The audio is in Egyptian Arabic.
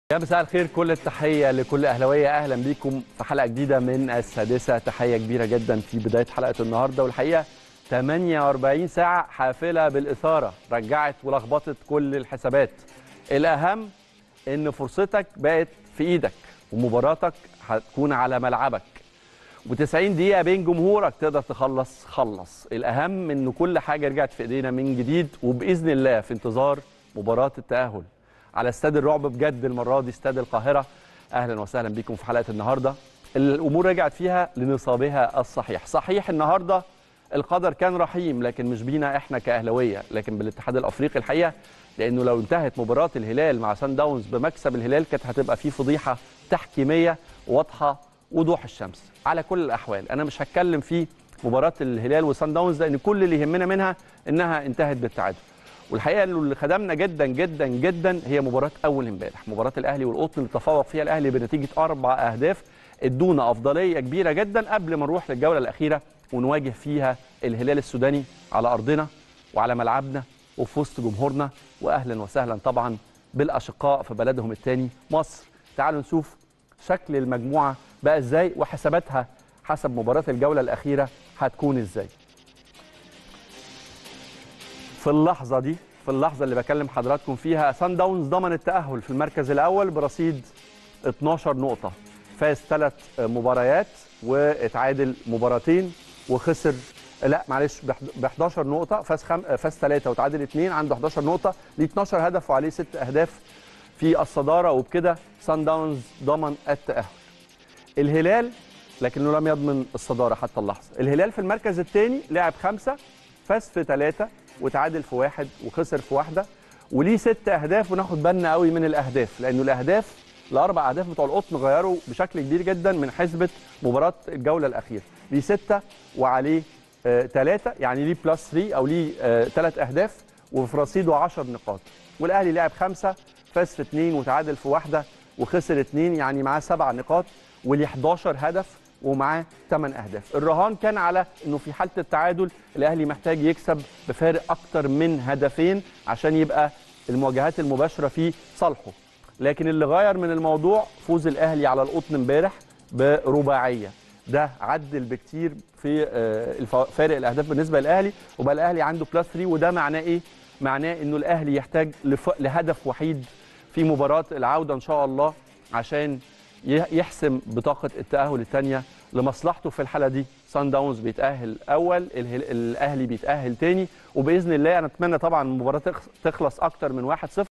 يا مساء الخير كل التحية لكل أهلاوية أهلا بيكم في حلقة جديدة من السادسة تحية كبيرة جدا في بداية حلقة النهاردة والحقيقة 48 ساعة حافلة بالإثارة رجعت ولخبطت كل الحسابات الأهم إن فرصتك بقت في إيدك ومباراتك هتكون على ملعبك و90 دقيقة بين جمهورك تقدر تخلص خلص الأهم إن كل حاجة رجعت في إيدينا من جديد وبإذن الله في انتظار مباراة التأهل على استاد الرعب بجد المرة دي استاد القاهرة أهلا وسهلا بكم في حلقة النهاردة الأمور رجعت فيها لنصابها الصحيح صحيح النهاردة القدر كان رحيم لكن مش بينا احنا كأهلوية لكن بالاتحاد الأفريقي الحقيقة لأنه لو انتهت مباراة الهلال مع سان داونز بمكسب الهلال كانت هتبقى في فضيحة تحكيمية واضحة وضوح الشمس على كل الأحوال أنا مش هتكلم في مباراة الهلال وسان داونز لأن كل اللي يهمنا منها إنها انتهت بالتعادل والحقيقه اللي خدمنا جدا جدا جدا هي مباراه اول امبارح مباراه الاهلي والقطن اللي تفوق فيها الاهلي بنتيجه اربع اهداف ادونا افضليه كبيره جدا قبل ما نروح للجوله الاخيره ونواجه فيها الهلال السوداني على ارضنا وعلى ملعبنا وفي وسط جمهورنا واهلا وسهلا طبعا بالاشقاء في بلدهم الثاني مصر تعالوا نشوف شكل المجموعه بقى ازاي وحساباتها حسب مباراه الجوله الاخيره هتكون ازاي في اللحظه دي في اللحظه اللي بكلم حضراتكم فيها سان داونز ضمن التاهل في المركز الاول برصيد 12 نقطه فاز ثلاث مباريات واتعادل مباراتين وخسر لا معلش ب 11 نقطه فاز خم... فاز ثلاثه وتعادل اثنين عنده 11 نقطه ليه 12 هدف وعليه ست اهداف في الصداره وبكده سان داونز ضمن التاهل الهلال لكنه لم يضمن الصداره حتى اللحظه الهلال في المركز الثاني لعب خمسه فاز في ثلاثه وتعادل في واحد وخسر في واحده وليه ست اهداف وناخد بالنا قوي من الاهداف لانه الاهداف الاربع اهداف بتوع القطن غيروا بشكل كبير جدا من حسبه مباراه الجوله الاخيره ليه سته وعليه ثلاثه آه يعني ليه بلس 3 او ليه ثلاث آه اهداف وفي رصيده 10 نقاط والاهلي لعب خمسه فاز في اثنين وتعادل في واحده وخسر اثنين يعني معاه سبع نقاط وليه 11 هدف ومعاه 8 اهداف الرهان كان على انه في حاله التعادل الاهلي محتاج يكسب بفارق اكتر من هدفين عشان يبقى المواجهات المباشره في صالحه لكن اللي غير من الموضوع فوز الاهلي على القطن امبارح برباعيه ده عدل بكتير في فارق الاهداف بالنسبه للاهلي وبقى الاهلي عنده بلس 3 وده معناه ايه معناه انه الاهلي يحتاج لهدف وحيد في مباراه العوده ان شاء الله عشان يحسم بطاقه التاهل الثانيه لمصلحته في الحاله دي سان داونز بيتاهل اول الاهلي بيتاهل ثاني وباذن الله انا اتمنى طبعا المباراه تخلص اكتر من 1-0